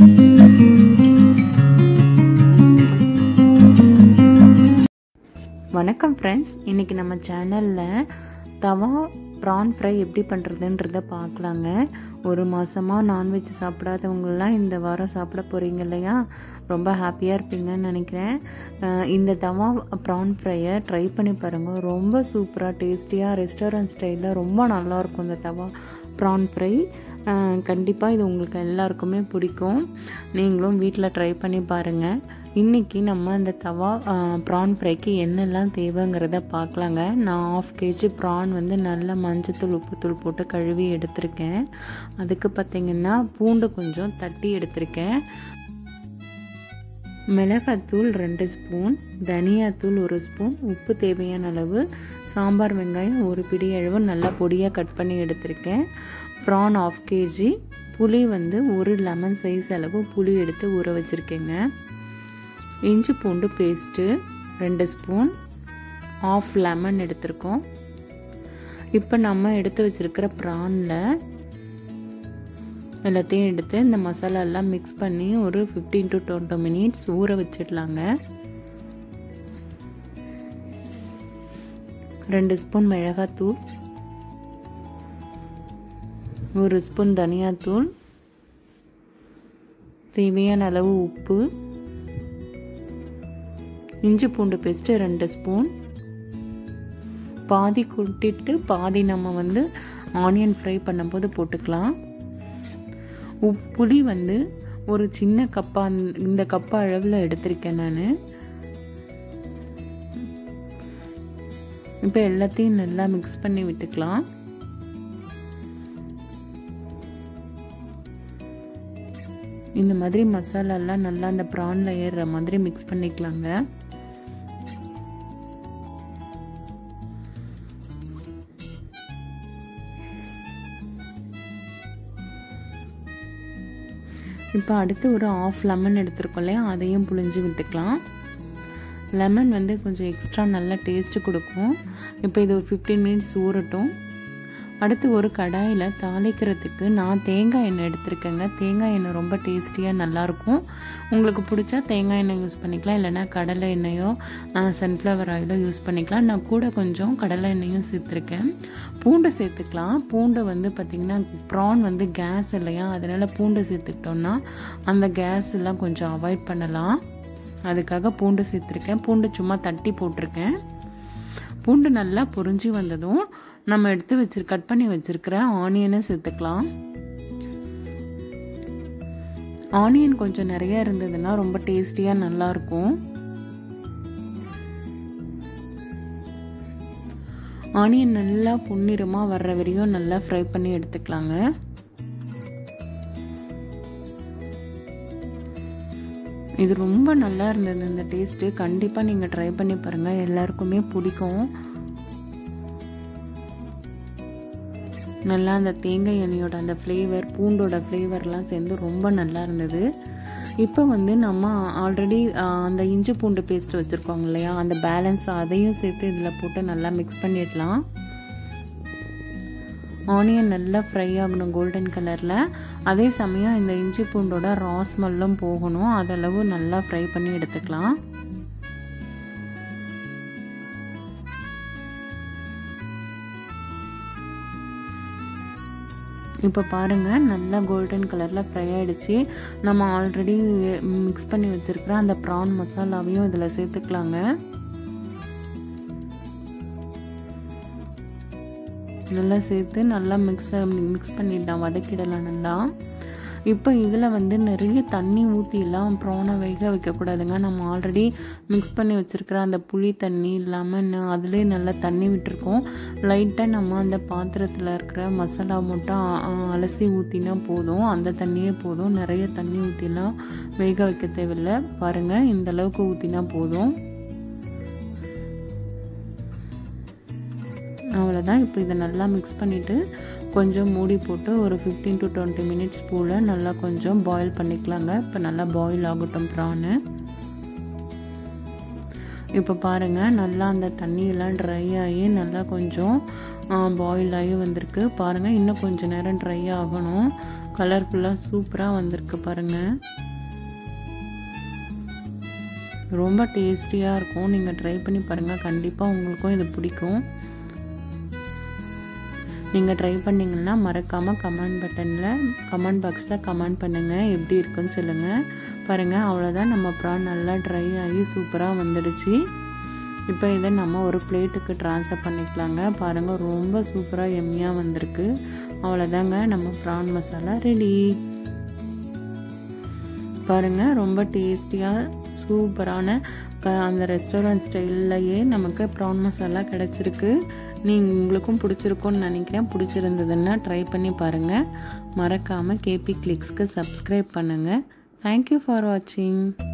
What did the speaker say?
வணக்கம் ஃப்ரெண்ட்ஸ் இன்றைக்கி நம்ம சேனலில் தவா ப்ரான் ஃப்ரை எப்படி பண்ணுறதுன்றத பார்க்கலாங்க ஒரு மாதமாக நான்வெஜ் சாப்பிடாதவங்களாம் இந்த வாரம் சாப்பிட போகிறீங்க இல்லையா ரொம்ப ஹாப்பியாக இருப்பீங்கன்னு நினைக்கிறேன் அஹ் இந்த தவா ப்ரான் ஃப்ரையை ட்ரை பண்ணி பாருங்கள் ரொம்ப சூப்பராக டேஸ்டியாக ரெஸ்டாரண்ட் ஸ்டைலில் ரொம்ப நல்லாயிருக்கும் இந்த தவா ப்ரான் ஃப்ரை கண்டிப்பாக இது உங்களுக்கு எல்லாருக்குமே பிடிக்கும் நீங்களும் வீட்டில் ட்ரை பண்ணி பாருங்கள் இன்றைக்கி நம்ம இந்த தவா ப்ரான் ஃப்ரைக்கு என்னெல்லாம் தேவைங்கிறத பார்க்கலாங்க நான் ஆஃப் கேஜி ப்ரான் வந்து நல்லா மஞ்சத்தூள் உப்புத்தூள் போட்டு கழுவி எடுத்திருக்கேன் அதுக்கு பார்த்திங்கன்னா பூண்டு கொஞ்சம் தட்டி எடுத்திருக்கேன் மிளகாத்தூள் ரெண்டு ஸ்பூன் தனியாத்தூள் ஒரு ஸ்பூன் உப்பு தேவையான அளவு சாம்பார் வெங்காயம் ஒரு பிடி அளவு நல்லா பொடியாக கட் பண்ணி எடுத்திருக்கேன் ப்ரான் ஆஃப் கேஜி புளி வந்து ஒரு லெமன் சைஸ் அளவு புளி எடுத்து ஊற வச்சுருக்கேங்க இஞ்சி பூண்டு பேஸ்ட்டு ரெண்டு ஸ்பூன் ஆஃப் லெமன் எடுத்திருக்கோம் இப்போ நம்ம எடுத்து வச்சுருக்கிற ப்ரானில் எல்லாத்தையும் எடுத்து இந்த மசாலா எல்லாம் மிக்ஸ் பண்ணி ஒரு ஃபிஃப்டீன் டு டுவெண்ட்டி மினிட்ஸ் ஊற வச்சிடலாங்க ரெண்டு ஸ்பூன் மிளகாத்தூள் ஒரு ஸ்பூன் தனியாத்தூள் தேவையான அளவு உப்பு இஞ்சி பூண்டு பேஸ்ட்டு ரெண்டு ஸ்பூன் பாதி கூட்டிட்டு பாதி நம்ம வந்து ஆனியன் ஃப்ரை பண்ணும்போது போட்டுக்கலாம் உப் புளி வந்து ஒரு சின்ன கப்பா இந்த கப்பா அளவில் எடுத்திருக்கேன் நான் இப்போ எல்லாத்தையும் நல்லா மிக்ஸ் பண்ணி விட்டுக்கலாம் இந்த மாதிரி மசாலாலாம் நல்லா அந்த ப்ரானில் ஏறுற மாதிரி மிக்ஸ் பண்ணிக்கலாங்க இப்போ அடுத்து ஒரு ஆஃப் லெமன் எடுத்துருக்கோம் இல்லையா அதையும் புழிஞ்சு விட்டுக்கலாம் லெமன் வந்து கொஞ்சம் எக்ஸ்ட்ரா நல்லா டேஸ்ட்டு கொடுக்கும் இப்போ இது ஒரு ஃபிஃப்டீன் மினிட்ஸ் ஊறட்டும் அடுத்து ஒரு கடாயில் தாளிக்கிறதுக்கு நான் தேங்காய் எண்ணெய் எடுத்திருக்கேங்க தேங்காய் எண்ணெய் ரொம்ப டேஸ்டியாக நல்லாயிருக்கும் உங்களுக்கு பிடிச்சா தேங்காய் எண்ணெய் யூஸ் பண்ணிக்கலாம் இல்லைனா கடலை எண்ணெயோ சன்ஃப்ளவர் ஆயிலோ யூஸ் பண்ணிக்கலாம் நான் கூட கொஞ்சம் கடலை எண்ணெயும் சேர்த்துருக்கேன் பூண்டு சேர்த்துக்கலாம் பூண்டு வந்து பார்த்திங்கன்னா ப்ரான் வந்து கேஸ் இல்லையா அதனால் பூண்டு சேர்த்துக்கிட்டோம்னா அந்த கேஸ் எல்லாம் கொஞ்சம் அவாய்ட் பண்ணலாம் அதுக்காக பூண்டு சேர்த்துருக்கேன் பூண்டு சும்மா தட்டி போட்டிருக்கேன் பூண்டு நல்லா பொரிஞ்சு வந்ததும் நம்ம எடுத்து வச்சு கட் பண்ணி வச்சிருக்கிற ஆனியனை சேர்த்துக்கலாம் ஆனியன் கொஞ்சம் நிறைய இருந்ததுன்னா ரொம்ப டேஸ்டியாக நல்லாயிருக்கும் ஆனியன் நல்லா பொன்னிறமாக வர்ற வரையும் நல்லா ஃப்ரை பண்ணி எடுத்துக்கலாங்க இது ரொம்ப நல்லா இருந்தது இந்த டேஸ்ட்டு கண்டிப்பாக நீங்கள் ட்ரை பண்ணி பாருங்கள் எல்லாருக்குமே பிடிக்கும் நல்லா அந்த தேங்காய் எண்ணெயோட அந்த ஃப்ளேவர் பூண்டோட ஃப்ளேவர்லாம் சேர்ந்து ரொம்ப நல்லா இருந்தது இப்போ வந்து நம்ம ஆல்ரெடி அந்த இஞ்சி பூண்டு பேஸ்ட் வச்சுருக்கோங்க இல்லையா அந்த பேலன்ஸ் அதையும் சேர்த்து இதில் போட்டு நல்லா மிக்ஸ் பண்ணிடலாம் ஆனியன் நல்லா ஃப்ரை ஆகணும் கோல்டன் கலரில் அதே சமயம் இந்த இஞ்சி பூண்டோட ரா ஸ்மெல்லும் போகணும் அதளவு நல்லா ஃப்ரை பண்ணி எடுத்துக்கலாம் இப்போ பாருங்கள் நல்லா கோல்டன் கலரில் ஃப்ரை ஆகிடுச்சு நம்ம ஆல்ரெடி மிக்ஸ் பண்ணி வச்சுருக்கிற அந்த ப்ரான் மசாலாவையும் இதில் சேர்த்துக்கலாங்க நல்லா சேர்த்து நல்லா மிக்ஸ் மிக்ஸ் பண்ணிடலாம் வதக்கிடலாம் நல்லா இப்போ இதில் வந்து நிறைய தண்ணி ஊற்றிலாம் ப்ரானை வேக வைக்கக்கூடாதுங்க நம்ம ஆல்ரெடி மிக்ஸ் பண்ணி வச்சுருக்கிற அந்த புளி தண்ணி இல்லாமல் அதுலேயே நல்லா தண்ணி விட்டுருக்கோம் லைட்டாக நம்ம அந்த பாத்திரத்தில் இருக்கிற மசாலா மட்டும் அலசி ஊற்றினா போதும் அந்த தண்ணியே போதும் நிறைய தண்ணி ஊற்றிலாம் வேக வைக்க தேவையில்லை பாருங்கள் இந்த அளவுக்கு ஊற்றினா போதும் அவ்வளோதான் இப்போ இதை நல்லா மிக்ஸ் பண்ணிவிட்டு கொஞ்சம் மூடி போட்டு ஒரு ஃபிஃப்டீன் டு டுவெண்ட்டி மினிட்ஸ் போல் நல்லா கொஞ்சம் பாயில் பண்ணிக்கலாங்க இப்போ நல்லா பாயில் ஆகட்டும் ப்ரானு இப்போ பாருங்கள் நல்லா அந்த தண்ணியெல்லாம் ட்ரை ஆகி நல்லா கொஞ்சம் பாயில் ஆகி வந்திருக்கு பாருங்கள் இன்னும் கொஞ்சம் நேரம் ட்ரை ஆகணும் கலர்ஃபுல்லாக சூப்பராக வந்திருக்கு பாருங்கள் ரொம்ப டேஸ்டியாக இருக்கும் நீங்கள் ட்ரை பண்ணி பாருங்கள் கண்டிப்பாக உங்களுக்கும் இது பிடிக்கும் நீங்கள் ட்ரை பண்ணிங்கன்னா மறக்காமல் கமெண்ட் பட்டனில் கமெண்ட் பாக்ஸில் கமெண்ட் பண்ணுங்கள் எப்படி இருக்குன்னு சொல்லுங்கள் பாருங்கள் அவ்வளோதான் நம்ம ப்ரான் நல்லா ட்ரை ஆகி சூப்பராக வந்துடுச்சு இப்போ இதை நம்ம ஒரு பிளேட்டுக்கு ட்ரான்ஸ்ஃபர் பண்ணிக்கலாங்க பாருங்கள் ரொம்ப சூப்பராக எம்மியாக வந்திருக்கு அவ்வளோதாங்க நம்ம ப்ரான் மசாலா ரெடி பாருங்கள் ரொம்ப டேஸ்டியாக சூப்பரான அந்த ரெஸ்டாரண்ட் ஸ்டைல்லையே நமக்கு ப்ரான் மசாலா கிடச்சிருக்கு நீங்கள் உங்களுக்கும் பிடிச்சிருக்கும்னு நினைக்கிறேன் பிடிச்சிருந்ததுன்னா ட்ரை பண்ணி பாருங்கள் மறக்காமல் கேபி கிளிக்ஸ்க்கு சப்ஸ்கிரைப் பண்ணுங்கள் தேங்க்யூ ஃபார் வாட்சிங்